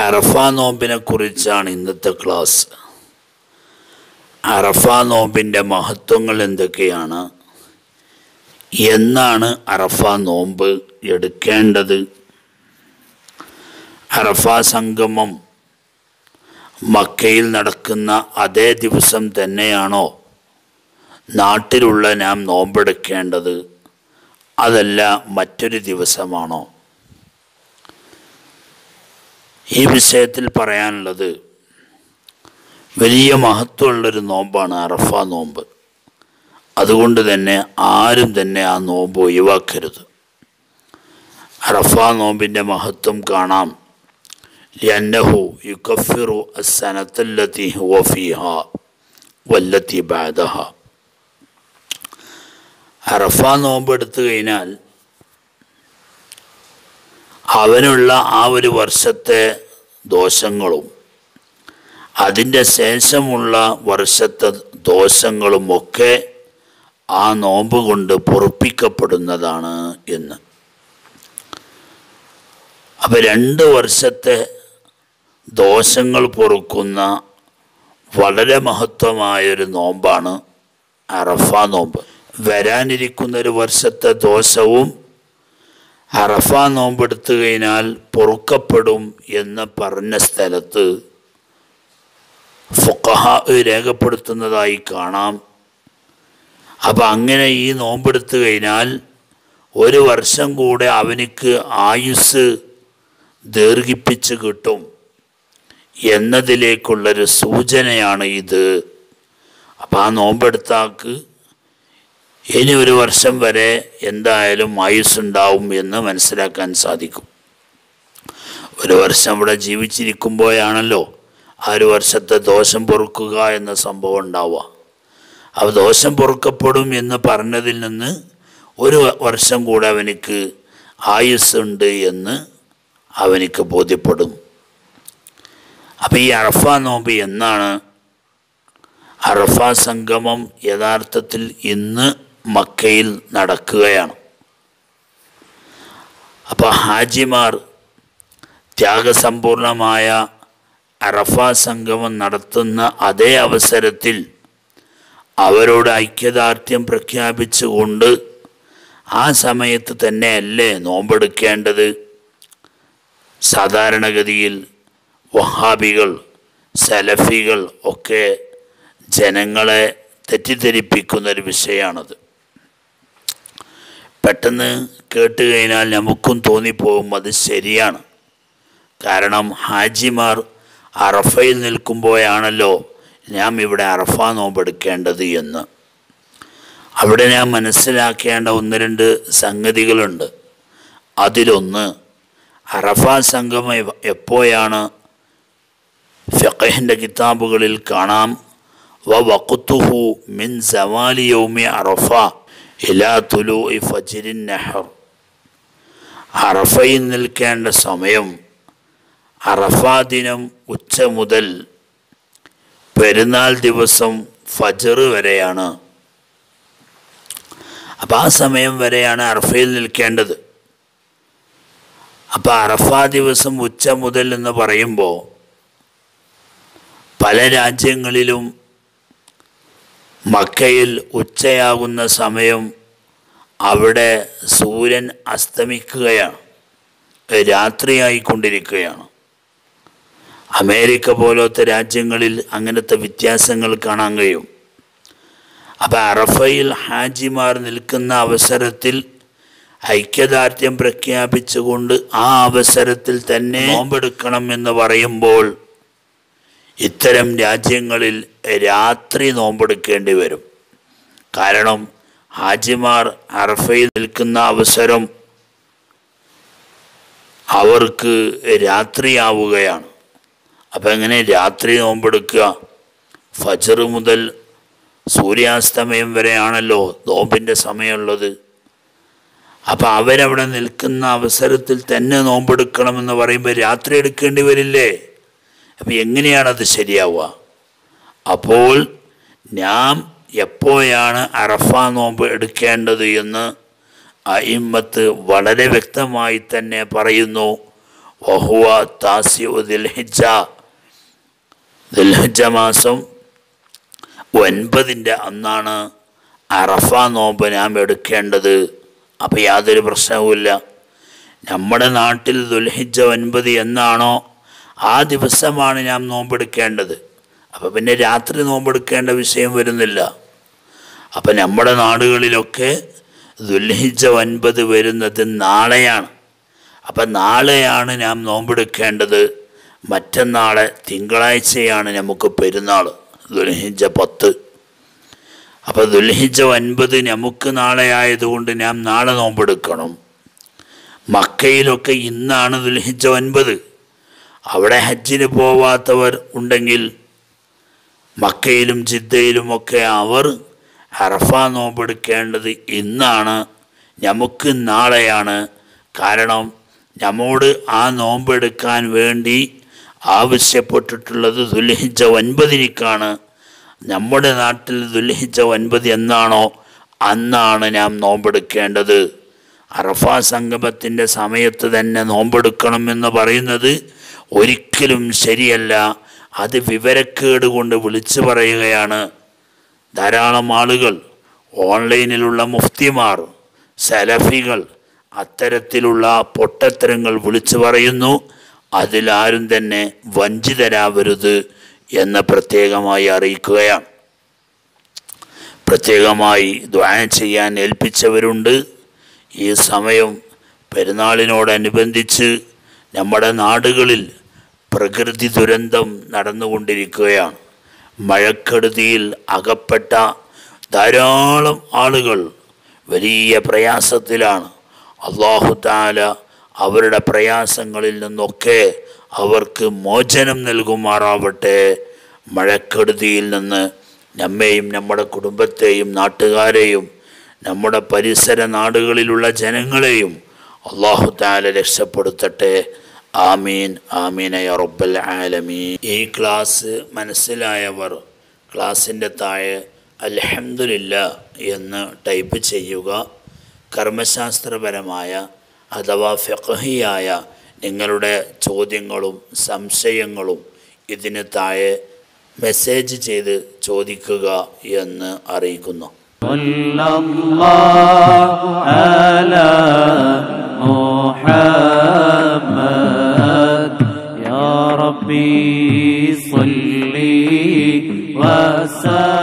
അറഫ നോമ്പിനെ കുറിച്ചാണ് ഇന്നത്തെ ക്ലാസ് അറഫ നോമ്പിൻ്റെ മഹത്വങ്ങൾ എന്തൊക്കെയാണ് എന്നാണ് അറഫ നോമ്പ് എടുക്കേണ്ടത് അറഫ സംഗമം മക്കയിൽ നടക്കുന്ന അതേ ദിവസം തന്നെയാണോ നാട്ടിലുള്ള നാം നോമ്പെടുക്കേണ്ടത് അതല്ല മറ്റൊരു ദിവസമാണോ ഈ വിഷയത്തിൽ പറയാനുള്ളത് വലിയ മഹത്വമുള്ളൊരു നോമ്പാണ് അറഫ നോമ്പ് അതുകൊണ്ട് തന്നെ ആരും തന്നെ ആ നോമ്പ് ഒഴിവാക്കരുത് അറഫ നോമ്പിൻ്റെ മഹത്വം കാണാം ലന്നഹു യുക്കഫിറു അസനത്തല്ലത്തി ഹുവ ഫീഹ വല്ലത്തി ബാദഹ അറഫ നോമ്പ് എടുത്തു കഴിഞ്ഞാൽ അവനുള്ള ആ ഒരു വർഷത്തെ ദോഷങ്ങളും അതിൻ്റെ ശേഷമുള്ള വർഷത്തെ ദോഷങ്ങളും ഒക്കെ ആ നോമ്പ് കൊണ്ട് പൊറുപ്പിക്കപ്പെടുന്നതാണ് എന്ന് അപ്പം രണ്ട് വർഷത്തെ ദോഷങ്ങൾ പൊറുക്കുന്ന വളരെ മഹത്വമായൊരു നോമ്പാണ് അറഫ നോമ്പ് വരാനിരിക്കുന്ന ഒരു വർഷത്തെ ദോഷവും അറഫ നോമ്പെടുത്തു കഴിഞ്ഞാൽ പൊറുക്കപ്പെടും എന്ന് പറഞ്ഞ സ്ഥലത്ത് ഫുക്കഹ രേഖപ്പെടുത്തുന്നതായി കാണാം അപ്പം അങ്ങനെ ഈ നോമ്പെടുത്തു കഴിഞ്ഞാൽ ഒരു വർഷം കൂടെ അവനിക്ക് ആയുസ് ദീർഘിപ്പിച്ച് കിട്ടും എന്നതിലേക്കുള്ളൊരു സൂചനയാണ് ഇത് അപ്പം ആ നോമ്പെടുത്താക്ക് ഇനി ഒരു വർഷം വരെ എന്തായാലും ആയുസ്സുണ്ടാവും എന്ന് മനസ്സിലാക്കാൻ സാധിക്കും ഒരു വർഷം ഇവിടെ ജീവിച്ചിരിക്കുമ്പോഴാണല്ലോ ആ ഒരു വർഷത്തെ ദോഷം പൊറുക്കുക എന്ന സംഭവം ഉണ്ടാവുക അപ്പോൾ ദോഷം പൊറുക്കപ്പെടും എന്ന് പറഞ്ഞതിൽ നിന്ന് ഒരു വർഷം കൂടെ അവനിക്ക് ആയുസ്സുണ്ട് എന്ന് അവനിക്ക് ബോധ്യപ്പെടും അപ്പം ഈ അറഫ നോമ്പ് എന്നാണ് അറഫ സംഗമം യഥാർത്ഥത്തിൽ ഇന്ന് മക്കയിൽ നടക്കുകയാണ് അപ്പോൾ ഹാജിമാർ ത്യാഗസമ്പൂർണമായ അറഫ സംഗമം നടത്തുന്ന അതേ അവസരത്തിൽ അവരോട് ഐക്യദാർഢ്യം പ്രഖ്യാപിച്ചുകൊണ്ട് ആ സമയത്ത് തന്നെയല്ലേ നോമ്പെടുക്കേണ്ടത് സാധാരണഗതിയിൽ വഹാബികൾ സലഫികൾ ഒക്കെ ജനങ്ങളെ തെറ്റിദ്ധരിപ്പിക്കുന്ന ഒരു വിഷയമാണത് പെട്ടെന്ന് കേട്ട് കഴിഞ്ഞാൽ നമുക്കും തോന്നിപ്പോകും അത് ശരിയാണ് കാരണം ഹാജിമാർ അറഫയിൽ നിൽക്കുമ്പോഴാണല്ലോ നാം ഇവിടെ അറഫ നോമ്പെടുക്കേണ്ടത് എന്ന് അവിടെ ഞാൻ മനസ്സിലാക്കേണ്ട ഒന്ന് രണ്ട് സംഗതികളുണ്ട് അതിലൊന്ന് അറഫ സംഗമം എപ്പോഴാണ് ഫിഖഹിൻ്റെ കിതാബുകളിൽ കാണാം വ വഖുത്തുഹു മിൻ സവാലി യൗമി അറഫ ഇലാ തുലു ഫജിരിൻ നെഹർ അറഫയിൽ നിൽക്കേണ്ട സമയം അറഫ ദിനം ഉച്ച മുതൽ പെരുന്നാൾ ദിവസം ഫജർ വരെയാണ് അപ്പം ആ സമയം വരെയാണ് അറഫയിൽ നിൽക്കേണ്ടത് അപ്പം അറഫ ദിവസം ഉച്ച മുതൽ എന്ന് പറയുമ്പോൾ പല രാജ്യങ്ങളിലും മക്കയിൽ ഉച്ചയാകുന്ന സമയം അവിടെ സൂര്യൻ അസ്തമിക്കുകയാണ് രാത്രിയായിക്കൊണ്ടിരിക്കുകയാണ് അമേരിക്ക പോലത്തെ രാജ്യങ്ങളിൽ അങ്ങനത്തെ വ്യത്യാസങ്ങൾ കാണാൻ കഴിയും അപ്പം അറഫയിൽ ഹാജിമാർ നിൽക്കുന്ന അവസരത്തിൽ ഐക്യദാർഢ്യം പ്രഖ്യാപിച്ചുകൊണ്ട് ആ അവസരത്തിൽ തന്നെ നോമ്പെടുക്കണം എന്ന് പറയുമ്പോൾ ഇത്തരം രാജ്യങ്ങളിൽ രാത്രി നോമ്പെടുക്കേണ്ടി വരും കാരണം ഹാജിമാർ അറഫയിൽ നിൽക്കുന്ന അവസരം അവർക്ക് രാത്രിയാവുകയാണ് അപ്പം എങ്ങനെ രാത്രി നോമ്പെടുക്കുക ഫജർ മുതൽ സൂര്യാസ്തമയം വരെയാണല്ലോ നോമ്പിൻ്റെ സമയമുള്ളത് അപ്പം അവരവിടെ നിൽക്കുന്ന അവസരത്തിൽ തന്നെ നോമ്പെടുക്കണമെന്ന് പറയുമ്പോൾ രാത്രി എടുക്കേണ്ടി വരില്ലേ അപ്പം എങ്ങനെയാണത് ശരിയാവുക അപ്പോൾ നാം എപ്പോഴാണ് അറഫ നോമ്പ് എടുക്കേണ്ടത് എന്ന് അയിമ്മത്ത് വളരെ വ്യക്തമായി തന്നെ പറയുന്നു വഹുവ താസി ദിൽഹിജ ദിൽഹിജ മാസം ഒൻപതിൻ്റെ അന്നാണ് അറഫ നോമ്പ് നാം എടുക്കേണ്ടത് അപ്പം യാതൊരു പ്രശ്നവുമില്ല നമ്മുടെ നാട്ടിൽ ദുൽഹിജ ഒൻപത് എന്നാണോ ആ ദിവസമാണ് നാം നോമ്പെടുക്കേണ്ടത് അപ്പം പിന്നെ രാത്രി നോമ്പെടുക്കേണ്ട വിഷയം വരുന്നില്ല അപ്പം നമ്മുടെ നാടുകളിലൊക്കെ ദുൽഹിജ ഒൻപത് വരുന്നത് നാളെയാണ് അപ്പം നാളെയാണ് നാം നോമ്പെടുക്കേണ്ടത് മറ്റന്നാളെ തിങ്കളാഴ്ചയാണ് നമുക്ക് പെരുന്നാൾ ദുൽഹിജ പത്ത് അപ്പോൾ ദുൽഹിജ ഒൻപത് നമുക്ക് നാളെ ആയതുകൊണ്ട് നാം നാളെ നോമ്പെടുക്കണം മക്കയിലൊക്കെ ഇന്നാണ് ദുൽഹിജ ഒൻപത് അവിടെ ഹജ്ജിന് പോവാത്തവർ ഉണ്ടെങ്കിൽ മക്കയിലും ജിദ്ദയിലുമൊക്കെ അവർ അറഫ നോമ്പെടുക്കേണ്ടത് ഇന്നാണ് നമുക്ക് നാളെയാണ് കാരണം നമ്മോട് ആ നോമ്പെടുക്കാൻ വേണ്ടി ആവശ്യപ്പെട്ടിട്ടുള്ളത് ദുൽഹിജ ഒൻപതിനിക്കാണ് നമ്മുടെ നാട്ടിൽ ദുൽഹിജ ഒൻപത് എന്നാണോ അന്നാണ് നാം നോമ്പെടുക്കേണ്ടത് അറഫ സംഗമത്തിൻ്റെ സമയത്ത് തന്നെ നോമ്പെടുക്കണം എന്ന് പറയുന്നത് ഒരിക്കലും ശരിയല്ല അത് വിവരക്കേട് കൊണ്ട് വിളിച്ചു പറയുകയാണ് ധാരാളം ആളുകൾ ഓൺലൈനിലുള്ള മുഫ്തിമാർ സലഫികൾ അത്തരത്തിലുള്ള പൊട്ടത്തരങ്ങൾ വിളിച്ചു പറയുന്നു അതിലാരും തന്നെ വഞ്ചിതരാവരുത് എന്ന് പ്രത്യേകമായി അറിയിക്കുകയാണ് പ്രത്യേകമായി ദ്വാ ചെയ്യാൻ ഏൽപ്പിച്ചവരുണ്ട് ഈ സമയം പെരുന്നാളിനോടനുബന്ധിച്ച് നമ്മുടെ നാടുകളിൽ പ്രകൃതി ദുരന്തം നടന്നുകൊണ്ടിരിക്കുകയാണ് മഴക്കെടുതിയിൽ അകപ്പെട്ട ധാരാളം ആളുകൾ വലിയ പ്രയാസത്തിലാണ് അള്ളാഹു താല അവരുടെ പ്രയാസങ്ങളിൽ നിന്നൊക്കെ അവർക്ക് മോചനം നൽകുമാറാവട്ടെ മഴക്കെടുതിയിൽ നിന്ന് നമ്മെയും നമ്മുടെ കുടുംബത്തെയും നാട്ടുകാരെയും നമ്മുടെ പരിസര നാടുകളിലുള്ള ജനങ്ങളെയും അള്ളാഹു താല രക്ഷപ്പെടുത്തട്ടെ ആമീൻ ആമീന യ റബ്ബൽ ആലമീൻ ഈ ക്ലാസ് മനസ്സിലായവർ ക്ലാസ്സിൻ്റെ താഴെ അൽഹംദുലില്ല എന്ന് ടൈപ്പ് ചെയ്യുക കർമ്മശാസ്ത്രപരമായ അഥവാ ഫിഖഹിയായ നിങ്ങളുടെ ചോദ്യങ്ങളും സംശയങ്ങളും ഇതിന് താഴെ മെസ്സേജ് ചെയ്ത് ചോദിക്കുക എന്ന് അറിയിക്കുന്നു صلى الله على محمد يا ربي صل وسلم